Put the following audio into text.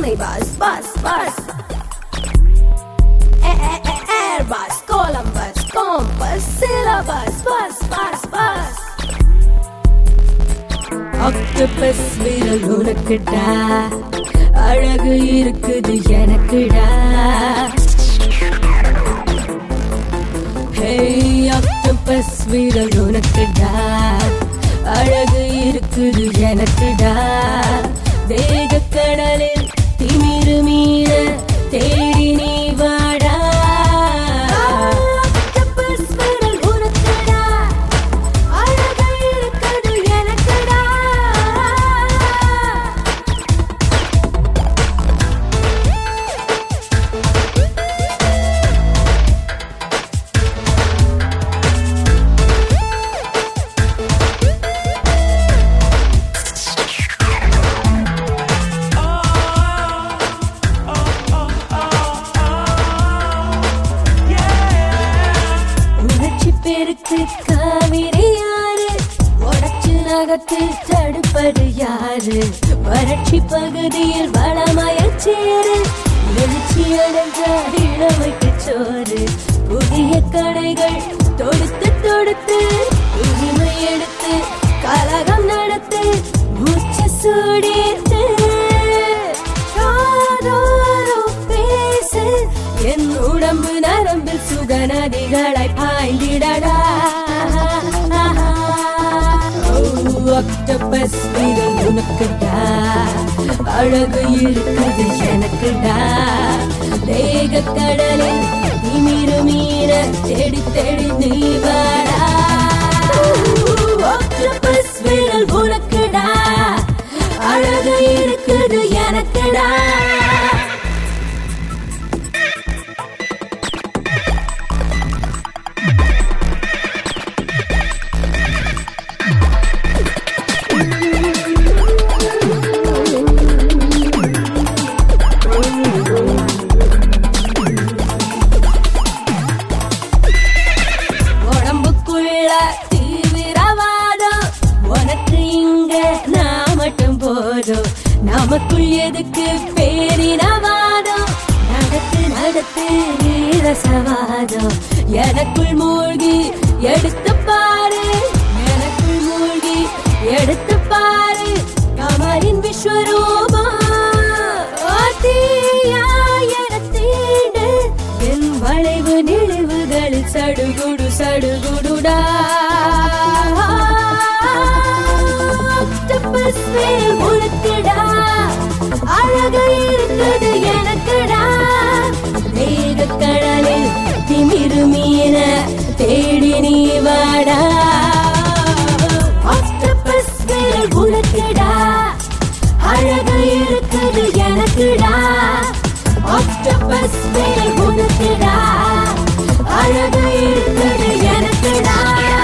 mini bus bus bus airbus Columbus compass syllabus bus bus bus octopus விரல் உனக்குடா அழகு இருக்குது எனக்குடா ஹே ஆக்டோபஸ் விரல் உனக்குடா அழகு இருக்குது எனக்குடா வேக கடலில் திமிரு மீற தேடி நீ வாடா ஆக்டோபஸ் விரல் உனக்குடா அழகு இருக்குது எனக்குடா உணர்ச்சி பெருக்கு காவிரி யாரு உடச்சு நகத்தில் தடுப்பது யாரு வறட்சி பகுதியில் வளமயச் சேரு எழுச்சி அடைஞ்ச இளமைக்கு சோறு புதிய கடைகள் தொடுத்து தொடுத்து உரிமை எடுத்து கலகம் நடத்து மூச்சு சூடித்து காதோரோ பேசு என் உடம்பு நரம்பில் சுக நதிகளை பாய்ந்திடடா ஆக்டோபஸ் விரல் உனக்குடா அழகு இருக்குது எனக்குடா தேக கடலில் திமிரு மீற தேடி தேடி நீ வாடா ஆக்டோபஸ் விரல் உனக்குடா அழகு இருக்குது எனக்குடா உடம்புக்குள்ள தீவிரவாதம் உனக்கு இங்க நான் மட்டும் போதும் நமக்குள் எதுக்கு பேரினவாதம் நடத்து நடத்து நீரசவாதம் எனக்குள் மூழ்கி எடுத்து பாரு எனக்குள் மூழ்கி எடுத்து பாரு கமரின் விஸ்வரூபம் தீண்டு என் வளைவு நினைவுகளில் சடுகுடு சடுகுடுடா ஆக்டோபஸ் மேல் உனக்குடா அழகு இருக்குது எனக்குடா வேக கடலில் திமிரு மீன தேடி நீ வாடா ஆக்டோபஸ் மேல் உனக்குடா அழகு இருக்குது எனக்குடா ஆக்டோபஸ் மேல் உனக்குடா அழகு இருக்குது எனக்குடா